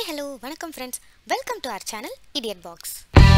hi hello வணக்கம் friends welcome to our channel idiot box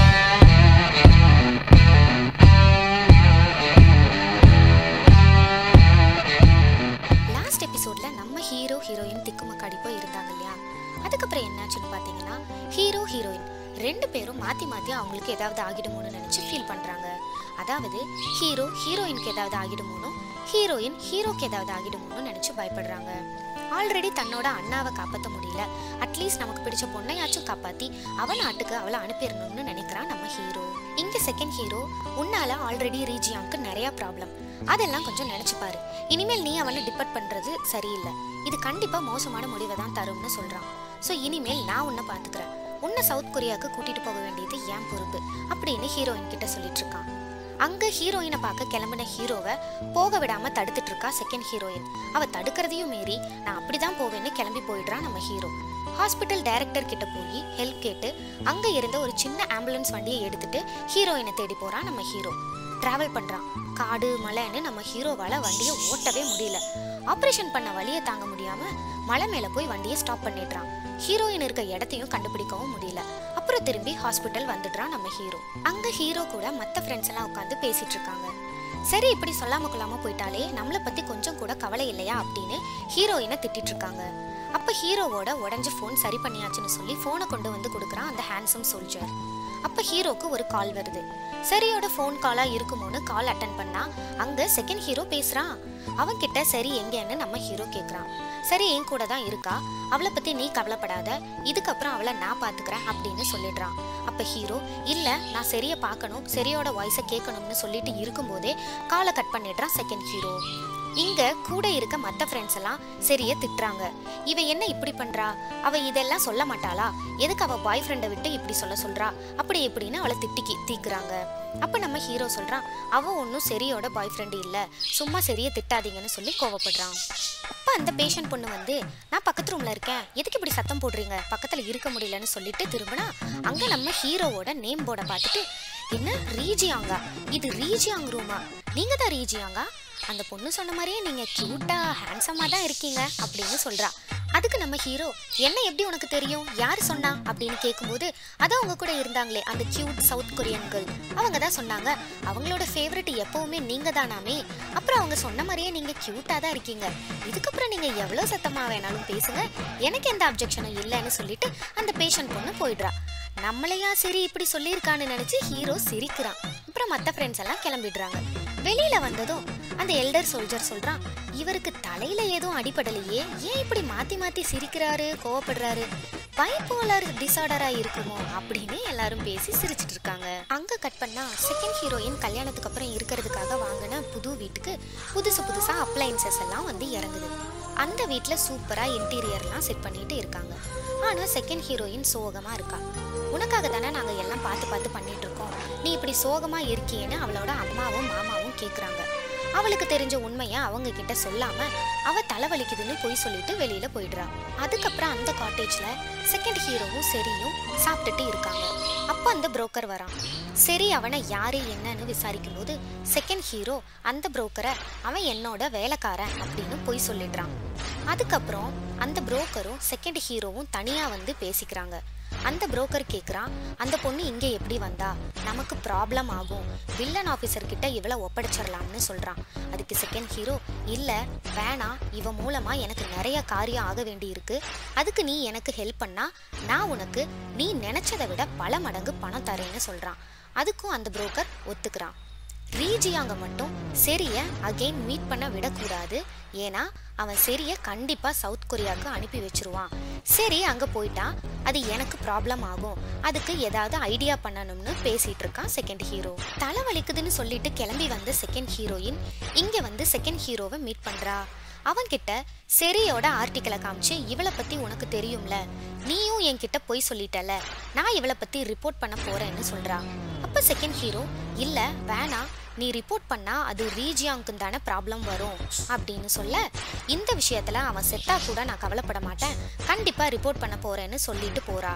last எபிசோட்ல நம்ம hero heroine திக்குமக்காடி போய் இருந்தாங்க இல்லையா அதுக்கப்புறம் என்னாச்சுன்னு பார்த்தீங்கன்னா ஹீரோ ஹீரோயின் ரெண்டு பேரும் மாற்றி மாற்றி அவங்களுக்கு ஏதாவது ஆகிடுமோன்னு நினச்சி ஃபீல் பண்ணுறாங்க அதாவது ஹீரோ ஹீரோயினுக்கு ஏதாவது ஆகிடுமோனோ ஹீரோயின் ஹீரோக்கு ஏதாவது ஆகிடுமோன்னு நினச்சி பயப்படுறாங்க ஆல்ரெடி தன்னோட அண்ணாவை காப்பாற்ற முடியல அட்லீஸ்ட் நமக்கு பிடிச்ச பொண்ணையாச்சும் காப்பாற்றி அவ நாட்டுக்கு அவளை அனுப்பிடணும்னு நினைக்கிறான் நம்ம ஹீரோ இங்க செகண்ட் ஹீரோ உன்னால ஆல்ரெடி ரீஜியாங்க்கு நிறைய ப்ராப்ளம் அதெல்லாம் கொஞ்சம் நினைச்சு பாரு இனிமேல் நீ அவனை டிபெண்ட் பண்றது சரியில்லை இது கண்டிப்பா மோசமான முடிவை தான் தரும்னு சொல்றான் ஸோ இனிமேல் நான் உன்னை பாத்துக்கிறேன் உன்னை சவுத் கொரியாவுக்கு கூட்டிட்டு போக வேண்டியது என் பொறுப்பு அப்படின்னு ஹீரோயின் கிட்ட சொல்லிட்டு இருக்கான் அங்க ஹீரோயினை பார்க்க கிளம்பின ஹீரோவை போக விடாம தடுத்துட்டு இருக்கா செகண்ட் ஹீரோயின் அவ தடுக்கிறதையும் மீறி நான் அப்படிதான் போவேன்னு கிளம்பி போயிடுறான் நம்ம ஹீரோ ஹாஸ்பிட்டல் டைரக்டர் கிட்ட போய் ஹெல்ப் கேட்டு அங்க இருந்த ஒரு சின்ன ஆம்புலன்ஸ் வண்டியை எடுத்துட்டு ஹீரோயினை தேடி போறான் நம்ம ஹீரோ டிராவல் பண்றான் காடு மலைன்னு நம்ம ஹீரோவால வண்டியை ஓட்டவே முடியல ஆபரேஷன் பண்ண வழியை தாங்க முடியாம மலை மேல போய் வண்டியை ஸ்டாப் பண்ணிடுறான் ஹீரோயின் இருக்க இடத்தையும் கண்டுபிடிக்கவும் முடியல அப்புறம் திரும்பி ஹாஸ்பிட்டல் வந்துடுறான் நம்ம ஹீரோ அங்க ஹீரோ கூட மத்த ஃப்ரெண்ட்ஸ் எல்லாம் உட்காந்து பேசிட்டு இருக்காங்க சரி இப்படி சொல்லாம கொள்ளாம போயிட்டாலே நம்மளை பத்தி கொஞ்சம் கூட கவலை இல்லையா அப்படின்னு ஹீரோயினை திட்டிட்டு இருக்காங்க அப்ப ஹீரோவோட உடஞ்ச ஃபோன் சரி பண்ணியாச்சுன்னு சொல்லி ஃபோனை கொண்டு வந்து கொடுக்குறான் அந்த ஹேண்ட்ஸம் சோல்ஜர் அப்ப ஹீரோக்கு ஒரு கால் வருது சரியோட ஃபோன் காலா இருக்குமோன்னு கால் அட்டன் பண்ணா அங்க செகண்ட் ஹீரோ பேசுறான் அவன் கிட்ட சரி எங்கன்னு நம்ம ஹீரோ கேக்குறான் சரி என் கூட தான் இருக்கா அவளை பத்தி நீ கவலைப்படாத இதுக்கப்புறம் அவளை நான் பாத்துக்கிறேன் அப்படின்னு சொல்லிடுறான் அப்ப ஹீரோ இல்ல நான் சரியை பார்க்கணும் சரியோட வாய்ஸை கேட்கணும்னு சொல்லிட்டு இருக்கும்போதே காலை கட் பண்ணிடுறான் செகண்ட் ஹீரோ இங்க கூட இருக்க மத்த ஃப்ரெண்ட்ஸ் எல்லாம் சரிய திட்டுறாங்க இவ என்ன இப்படி பண்றா அவ இதெல்லாம் சொல்ல மாட்டாளா எதுக்கு அவ பாய் ஃப்ரெண்டை விட்டு இப்படி சொல்ல சொல்றா அப்படி இப்படின்னு அவளை திட்டிக்கி தீக்குறாங்க அப்ப நம்ம ஹீரோ சொல்றான் அவ ஒன்றும் சரியோட பாய் ஃப்ரெண்டு இல்ல சும்மா சரியை திட்டாதீங்கன்னு சொல்லி கோவப்படுறான் அப்ப அந்த பேஷண்ட் பொண்ணு வந்து நான் பக்கத்து ரூம்ல இருக்கேன் எதுக்கு இப்படி சத்தம் போடுறீங்க பக்கத்துல இருக்க முடியலன்னு சொல்லிட்டு திரும்பினா அங்க நம்ம ஹீரோவோட நேம் போர்டை பார்த்துட்டு என்ன ரீஜியாங்கா இது ரீஜியாங் ரூமா நீங்க தான் ரீஜியாங்கா அந்த பொண்ணு சொன்ன மாதிரியே நீங்க கியூட்டா ஹேண்ட்ஸமா தான் இருக்கீங்க அப்படின்னு சொல்றா அதுக்கு நம்ம ஹீரோ என்ன எப்படி உனக்கு தெரியும் யார் சொன்னா அப்படின்னு கேட்கும்போது அதான் அவங்க கூட இருந்தாங்களே அந்த கியூட் சவுத் கொரியன் கேர்ள் அவங்க தான் சொன்னாங்க அவங்களோட ஃபேவரட் எப்பவுமே நீங்க தானாமே அப்புறம் அவங்க சொன்ன மாதிரியே நீங்க கியூட்டா தான் இருக்கீங்க இதுக்கப்புறம் நீங்க எவ்வளவு சத்தமா வேணாலும் பேசுங்க எனக்கு எந்த அப்ஜெக்ஷனும் இல்லைன்னு சொல்லிட்டு அந்த பேஷண்ட் பொண்ணு போயிடுறா நம்மளையா சரி இப்படி சொல்லியிருக்கான்னு நினைச்சு ஹீரோ சிரிக்கிறான் அப்புறம் மற்ற ஃப்ரெண்ட்ஸ் எல்லாம் கிளம்பிடுறாங்க வெளியில வந்ததும் அந்த எல்டர் சோல்ஜர் சொல்றான் இவருக்கு தலையில எதுவும் அடிபடலையே ஏன் இப்படி மாத்தி மாத்தி சிரிக்கிறாரு கோவப்படுறாரு பைப்போலர் டிசார்டரா இருக்குமோ அப்படின்னு எல்லாரும் பேசி சிரிச்சிட்டு இருக்காங்க அங்க கட் பண்ணா செகண்ட் ஹீரோயின் கல்யாணத்துக்கு அப்புறம் இருக்கிறதுக்காக வாங்கின புது வீட்டுக்கு புதுசு புதுசா அப்ளைன்சஸ் எல்லாம் வந்து இறங்குது அந்த வீட்ல சூப்பரா இன்டீரியர்லாம் செட் பண்ணிட்டு இருக்காங்க ஆனா செகண்ட் ஹீரோயின் சோகமா இருக்கா உனக்காக தானே நாங்க எல்லாம் பார்த்து பார்த்து பண்ணிட்டு இருக்கோம் நீ இப்படி சோகமா இருக்கியேன்னு அவளோட அம்மாவும் மாமாவும் கேக்குறாங்க அவளுக்கு தெரிஞ்ச உண்மைய அவங்க கிட்ட சொல்லாம அவ தலைவலிக்குதுன்னு போய் சொல்லிட்டு வெளியில போயிடுறா அதுக்கப்புறம் அந்த காட்டேஜ்ல செகண்ட் ஹீரோவும் சரியும் சாப்பிட்டுட்டு இருக்காங்க அப்ப அந்த புரோக்கர் வரான் சரி அவனை யாரு என்னன்னு விசாரிக்கும் போது செகண்ட் ஹீரோ அந்த புரோக்கரை அவன் என்னோட வேலைக்காரன் அப்படின்னு போய் சொல்லிடுறான் அதுக்கப்புறம் அந்த புரோக்கரும் செகண்ட் ஹீரோவும் தனியா வந்து பேசிக்கிறாங்க அந்த புரோக்கர் கேக்குறான் அந்த பொண்ணு இங்க எப்படி வந்தா நமக்கு ப்ராப்ளம் ஆகும் வில்லன் ஆபீசர் கிட்ட இவளை ஒப்படைச்சிடலாம்னு சொல்றான் அதுக்கு செகண்ட் ஹீரோ இல்ல வேணாம் இவ மூலமா எனக்கு நிறைய காரியம் ஆக வேண்டி இருக்கு அதுக்கு நீ எனக்கு ஹெல்ப் பண்ணா நான் உனக்கு நீ நினைச்சதை விட பல மடங்கு பணம் தரேன்னு சொல்றான் அதுக்கும் அந்த புரோக்கர் ஒத்துக்கிறான் ரீஜியாங்க மட்டும் செரிய அகைன் மீட் பண்ண விடக்கூடாது ஏன்னா அவன் செரிய கண்டிப்பா சவுத் கொரியாவுக்கு அனுப்பி வச்சிருவான் சரி அங்க போயிட்டா அது எனக்கு ப்ராப்ளம் ஆகும் அதுக்கு ஏதாவது ஐடியா பண்ணணும்னு பேசிட்டு இருக்கான் செகண்ட் ஹீரோ தலை வலிக்குதுன்னு சொல்லிட்டு கிளம்பி வந்த செகண்ட் ஹீரோயின் இங்க வந்து செகண்ட் ஹீரோவை மீட் பண்றா அவன்கிட்ட செரியோட ஆர்டிக்கலை காமிச்சு இவளை பத்தி உனக்கு தெரியும்ல நீயும் என்கிட்ட போய் சொல்லிட்டல நான் இவளை பத்தி ரிப்போர்ட் பண்ண போறேன்னு சொல்றா அப்ப செகண்ட் ஹீரோ இல்ல வேணாம் நீ ரிப்போர்ட் பண்ணா அது ரீஜியாங்க்கு தானே ப்ராப்ளம் வரும் அப்படின்னு சொல்ல இந்த விஷயத்துல அவன் செத்தா கூட நான் கவலைப்பட மாட்டேன் கண்டிப்பா ரிப்போர்ட் பண்ண போறேன்னு சொல்லிட்டு போறா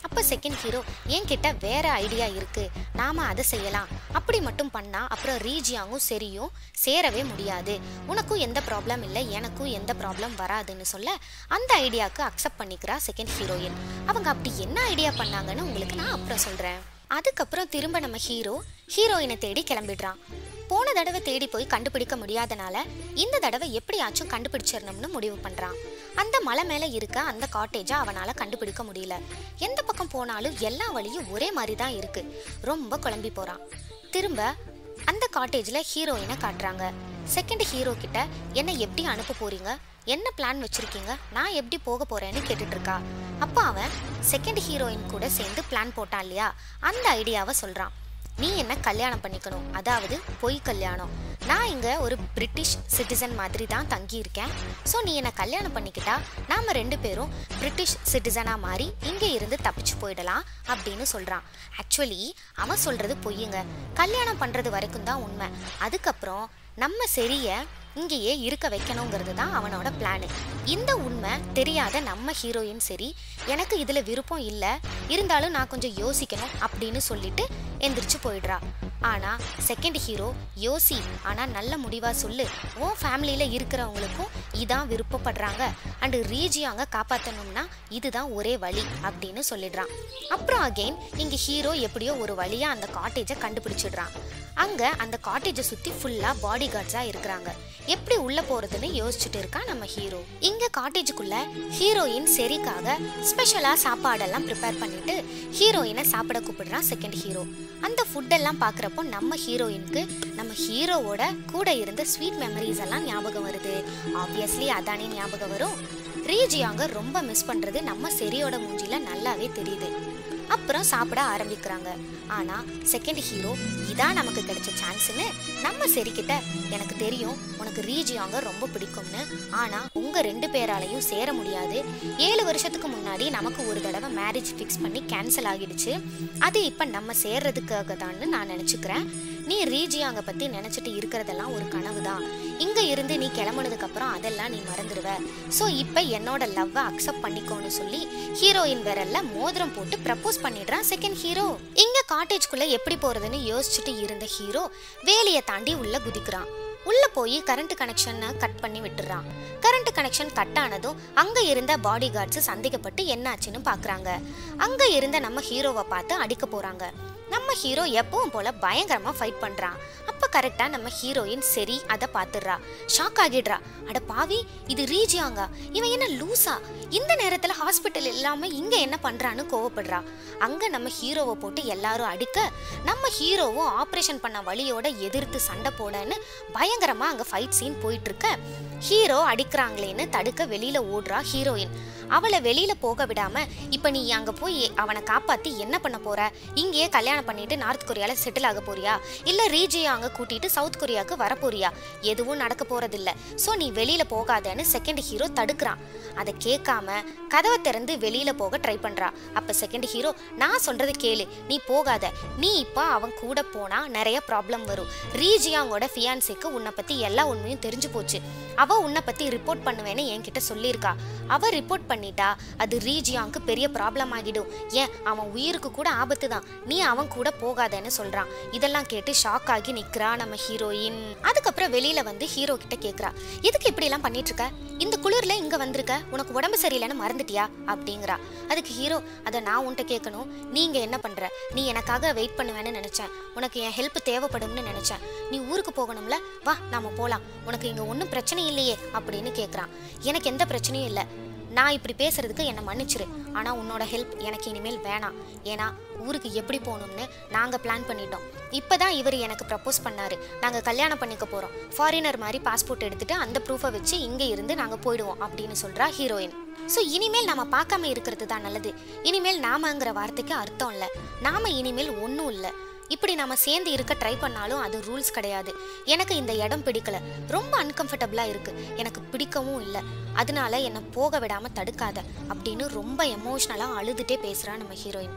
அப்போ செகண்ட் ஹீரோ என்கிட்ட வேற ஐடியா இருக்கு நாம அதை செய்யலாம் அப்படி மட்டும் பண்ணா அப்புறம் ரீஜியாங்கும் சரியும் சேரவே முடியாது உனக்கும் எந்த ப்ராப்ளம் இல்லை எனக்கும் எந்த ப்ராப்ளம் வராதுன்னு சொல்ல அந்த ஐடியாவுக்கு அக்செப்ட் பண்ணிக்கிறா செகண்ட் ஹீரோயின் அவங்க அப்படி என்ன ஐடியா பண்ணாங்கன்னு உங்களுக்கு நான் அப்புறம் சொல்றேன் அதுக்கப்புறம் திரும்ப நம்ம ஹீரோ ஹீரோயினை தேடி கிளம்பிடுறான் போன தடவை தேடி போய் கண்டுபிடிக்க முடியாதனால இந்த தடவை எப்படியாச்சும் கண்டுபிடிச்சிடணும்னு முடிவு பண்றான் அந்த மலை மேல இருக்க அந்த காட்டேஜை அவனால கண்டுபிடிக்க முடியல எந்த பக்கம் போனாலும் எல்லா வழியும் ஒரே மாதிரி தான் இருக்கு ரொம்ப குழம்பி போறான் திரும்ப அந்த காட்டேஜில் ஹீரோயினை காட்டுறாங்க செகண்ட் ஹீரோ கிட்ட என்ன எப்படி அனுப்ப போறீங்க என்ன பிளான் வச்சிருக்கீங்க நான் எப்படி போக போறேன்னு கேட்டுட்டு இருக்கா அப்போ அவன் செகண்ட் ஹீரோயின் கூட சேர்ந்து பிளான் போட்டான் இல்லையா அந்த ஐடியாவை சொல்றான் நீ என்ன கல்யாணம் பண்ணிக்கணும் அதாவது பொய் கல்யாணம் நான் இங்க ஒரு பிரிட்டிஷ் சிட்டிசன் மாதிரி தான் தங்கி இருக்கேன் ஸோ நீ என்ன கல்யாணம் பண்ணிக்கிட்டா நாம ரெண்டு பேரும் பிரிட்டிஷ் சிட்டிசனா மாறி இங்க இருந்து தப்பிச்சு போயிடலாம் அப்படின்னு சொல்றான் ஆக்சுவலி அவன் சொல்றது பொய்யுங்க கல்யாணம் பண்றது வரைக்கும் தான் உண்மை அதுக்கப்புறம் நம்ம செரிய இங்கேயே இருக்க வைக்கணுங்கிறது தான் அவனோட பிளானு இந்த உண்மை தெரியாத நம்ம ஹீரோயின் சரி எனக்கு இதில் விருப்பம் இல்லை இருந்தாலும் நான் கொஞ்சம் யோசிக்கணும் அப்படின்னு சொல்லிட்டு எந்திரிச்சு போயிடுறா ஆனால் செகண்ட் ஹீரோ யோசி ஆனால் நல்ல முடிவாக சொல்லு உன் ஃபேமிலியில் இருக்கிறவங்களுக்கும் இதான் விருப்பப்படுறாங்க அண்டு ரீஜியாங்க காப்பாற்றணும்னா இதுதான் ஒரே வழி அப்படின்னு சொல்லிடுறான் அப்புறம் அகெயின் இங்கே ஹீரோ எப்படியோ ஒரு வழியாக அந்த காட்டேஜை கண்டுபிடிச்சிடுறான் அங்கே அந்த காட்டேஜை சுற்றி ஃபுல்லாக பாடி கார்ட்ஸாக இருக்கிறாங்க எப்படி உள்ள போறதுன்னு யோசிச்சுட்டு இருக்கா நம்ம ஹீரோ இங்க காட்டேஜுக்குள்ள ஹீரோயின் செரிக்காக ஸ்பெஷலா சாப்பாடெல்லாம் ப்ரிப்பேர் பண்ணிட்டு ஹீரோயினை சாப்பிட கூப்பிடுறான் செகண்ட் ஹீரோ அந்த ஃபுட்டெல்லாம் பார்க்குறப்போ நம்ம ஹீரோயினுக்கு நம்ம ஹீரோவோட கூட இருந்த ஸ்வீட் மெமரிஸ் எல்லாம் ஞாபகம் வருது ஆப்வியஸ்லி அதானே ஞாபகம் வரும் ரீஜியாங்க ரொம்ப மிஸ் பண்றது நம்ம செரியோட மூஞ்சில நல்லாவே தெரியுது அப்புறம் சாப்பிட ஆரம்பிக்கிறாங்க ஆனா செகண்ட் ஹீரோ இதான் நமக்கு கிடைச்ச சான்ஸ்னு நம்ம சரிக்கிட்ட எனக்கு தெரியும் உனக்கு ரீஜியாங்க ரொம்ப பிடிக்கும்னு ஆனா உங்க ரெண்டு பேராலையும் சேர முடியாது ஏழு வருஷத்துக்கு முன்னாடி நமக்கு ஒரு தடவை மேரேஜ் ஃபிக்ஸ் பண்ணி கேன்சல் ஆகிடுச்சு அது இப்ப நம்ம சேர்றதுக்காக தான் நான் நினைச்சுக்கிறேன் நீ ரீஜியாங்க பத்தி நினைச்சிட்டு இருக்கிறதெல்லாம் ஒரு கனவு தான் இங்க இருந்து நீ கிளம்புனதுக்கு அப்புறம் அதெல்லாம் நீ மறந்துடுவ ஸோ இப்போ என்னோட லவ்வை அக்செப்ட் பண்ணிக்கோன்னு சொல்லி ஹீரோயின் விரல்ல மோதிரம் போட்டு ப்ரப்போஸ் பண்ணிடுறான் செகண்ட் ஹீரோ இங்க காட்டேஜ்குள்ள எப்படி போறதுன்னு யோசிச்சுட்டு இருந்த ஹீரோ வேலையை தாண்டி உள்ள குதிக்கிறான் உள்ள போய் கரண்ட் கனெக்ஷனை கட் பண்ணி விட்டுறான் கரண்ட் கனெக்ஷன் கட் ஆனதும் அங்க இருந்த பாடி கார்ட்ஸ் சந்தேகப்பட்டு என்னாச்சுன்னு பாக்குறாங்க அங்க இருந்த நம்ம ஹீரோவை பார்த்து அடிக்க போறாங்க நம்ம ஹீரோ எப்பவும் போல பயங்கரமா ஃபைட் பண்றான் அப்ப கரெக்டா நம்ம ஹீரோயின் சரி அதை பாத்துடுறா ஷாக் ஆகிடுறா அட பாவி இது ரீஜியாங்க இவன் என்ன லூசா இந்த நேரத்துல ஹாஸ்பிட்டல் இல்லாம இங்க என்ன பண்றான்னு கோவப்படுறா அங்க நம்ம ஹீரோவை போட்டு எல்லாரும் அடிக்க நம்ம ஹீரோவும் ஆபரேஷன் பண்ண வழியோட எதிர்த்து சண்டை போடன்னு பயங்கரமா அங்க ஃபைட் சீன் போயிட்டு இருக்க ஹீரோ அடிக்கிறாங்களேன்னு தடுக்க வெளியில ஓடுறா ஹீரோயின் அவளை வெளியில போக விடாம இப்ப நீ அங்க போய் அவனை காப்பாத்தி என்ன பண்ண போற இங்கேயே கல்யாணம் பண்ணிட்டு நார்த் கொரியால செட்டில் ஆக போறியா இல்ல ரீஜியா அங்க கூட்டிட்டு சவுத் கொரியாவுக்கு வர போறியா எதுவும் நடக்க போறதில்ல சோ நீ வெளியில போகாதன்னு செகண்ட் ஹீரோ தடுக்கிறான் அதை கேட்காம கதவை திறந்து வெளியில போக ட்ரை பண்றா அப்ப செகண்ட் ஹீரோ நான் சொல்றது கேளு நீ போகாத நீ இப்ப அவன் கூட போனா நிறைய ப்ராப்ளம் வரும் ரீஜியாங்கோட ஃபியான்சிக்கு உன்னை பத்தி எல்லா உண்மையும் தெரிஞ்சு போச்சு அவ உன்னை பத்தி ரிப்போர்ட் பண்ணுவேன்னு என்கிட்ட சொல்லியிருக்கா அவ ரிப்போர்ட் பண்ணிட்டா அது ரீஜியாங்க்கு பெரிய ப்ராப்ளம் ஆகிடும் ஏன் அவன் உயிருக்கு கூட ஆபத்து தான் நீ அவன் கூட போகாதன்னு சொல்றான் இதெல்லாம் கேட்டு ஷாக் ஆகி நிக்கிறா நம்ம ஹீரோயின் அதுக்கப்புறம் வெளியில வந்து ஹீரோ கிட்ட கேக்குறா எதுக்கு இப்படி எல்லாம் பண்ணிட்டு இருக்க இந்த குளிர்ல இங்க வந்திருக்க உனக்கு உடம்பு சரியில்லைன்னு மறந்துட்டியா அப்படிங்கிறா அதுக்கு ஹீரோ அதை நான் உன்கிட்ட கேட்கணும் நீங்க என்ன பண்ற நீ எனக்காக வெயிட் பண்ணுவேன்னு நினைச்சேன் உனக்கு என் ஹெல்ப் தேவைப்படும்னு நினைச்சேன் நீ ஊருக்கு போகணும்ல வா நாம போலாம் உனக்கு இங்க ஒன்றும் பிரச்சனை இல்லையே அப்படின்னு கேட்குறான் எனக்கு எந்த பிரச்சனையும் இல்லை நான் இப்படி பேசுறதுக்கு என்னை மன்னிச்சிரு ஆனா உன்னோட ஹெல்ப் எனக்கு இனிமேல் வேணாம் ஏன்னா ஊருக்கு எப்படி போகணும்னு நாங்க பிளான் பண்ணிட்டோம் இப்பதான் இவர் எனக்கு ப்ரப்போஸ் பண்ணாரு நாங்க கல்யாணம் பண்ணிக்க போறோம் ஃபாரினர் மாதிரி பாஸ்போர்ட் எடுத்துட்டு அந்த ப்ரூஃபை வச்சு இங்க இருந்து நாங்க போயிடுவோம் அப்படின்னு சொல்றா ஹீரோயின் ஸோ இனிமேல் நாம பார்க்காம இருக்கிறது தான் நல்லது இனிமேல் நாமங்கிற வார்த்தைக்கு அர்த்தம் இல்லை நாம இனிமேல் ஒன்றும் இல்லை இப்படி நாம சேர்ந்து இருக்க ட்ரை பண்ணாலும் அது ரூல்ஸ் கிடையாது எனக்கு இந்த இடம் பிடிக்கல ரொம்ப அன்கம்ஃபர்டபுளா இருக்கு எனக்கு பிடிக்கவும் இல்லை அதனால என்னை போக விடாம தடுக்காத அப்படின்னு ரொம்ப எமோஷ்னலா அழுதுட்டே பேசுறா நம்ம ஹீரோயின்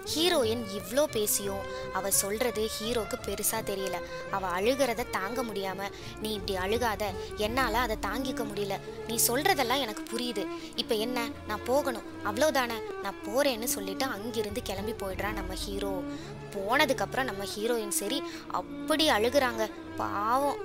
ஹீரோயின் இவ்வளோ பேசியும் அவ சொல்றது ஹீரோக்கு பெருசா தெரியல அவ அழுகிறத தாங்க முடியாம நீ இப்படி அழுகாத என்னால அதை தாங்கிக்க முடியல நீ சொல்றதெல்லாம் எனக்கு புரியுது இப்போ என்ன நான் போகணும் அவ்வளோதானே நான் போறேன்னு சொல்லிட்டு அங்கிருந்து கிளம்பி போயிடுறான் நம்ம ஹீரோ போனதுக்கப்புறம் நம்ம ஹீரோயின் சரி அப்படி அழுகுறாங்க பாவம்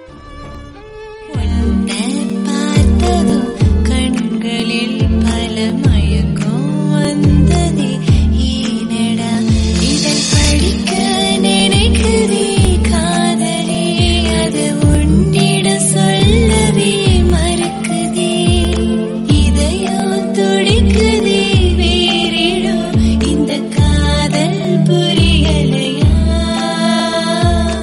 உன்னை பார்த்ததும் கண்களில் பல மயக்கம் வந்ததே ஏனடா இதழ் படிக்க நினைக்குதே காதலே அது உன்னிட சொல்லவே மறுக்குதே இதயம் துடிக்குதே வேறிடம் இந்த காதல் புரியலையா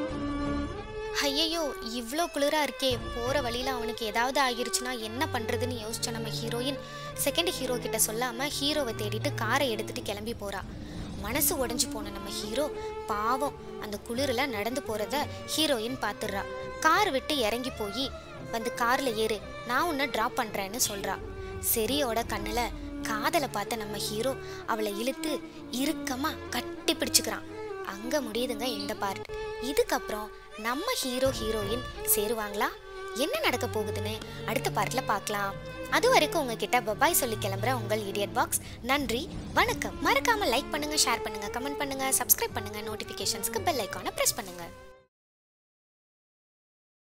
ஐயையோ இவ்வளோ குளிரா இருக்கே போற வழியில அவனுக்கு ஏதாவது ஆகிருச்சுன்னா என்ன பண்றதுன்னு யோசிச்ச நம்ம ஹீரோயின் செகண்ட் ஹீரோ கிட்ட சொல்லாம ஹீரோவை தேடிட்டு காரை எடுத்துட்டு கிளம்பி போறா மனசு உடைஞ்சு போன நம்ம ஹீரோ பாவம் அந்த குளிரில் நடந்து போறத ஹீரோயின் பார்த்துடுறா கார் விட்டு இறங்கி போய் வந்து கார்ல ஏறு நான் உன்னை ட்ராப் பண்றேன்னு சொல்றா சரியோட கண்ணுல காதலை பார்த்த நம்ம ஹீரோ அவளை இழுத்து இறுக்கமா கட்டி பிடிச்சுக்கிறான் அங்க முடியுதுங்க இந்த பார்ட் இதுக்கப்புறம் நம்ம ஹீரோ ஹீரோயின் சேருவாங்களா என்ன நடக்க போகுதுன்னு அடுத்த பார்ட்ல பார்க்கலாம் அது வரைக்கும் உங்ககிட்ட பபாய் சொல்லி கிளம்புற உங்கள் இடியட் பாக்ஸ் நன்றி வணக்கம் மறக்காம லைக் பண்ணுங்க ஷேர் பண்ணுங்க கமெண்ட் பண்ணுங்க சப்ஸ்கிரைப் பண்ணுங்க நோட்டிஃபிகேஷன்ஸ்க்கு பெல் ஐக்கானை பிரஸ் பண்ணுங்க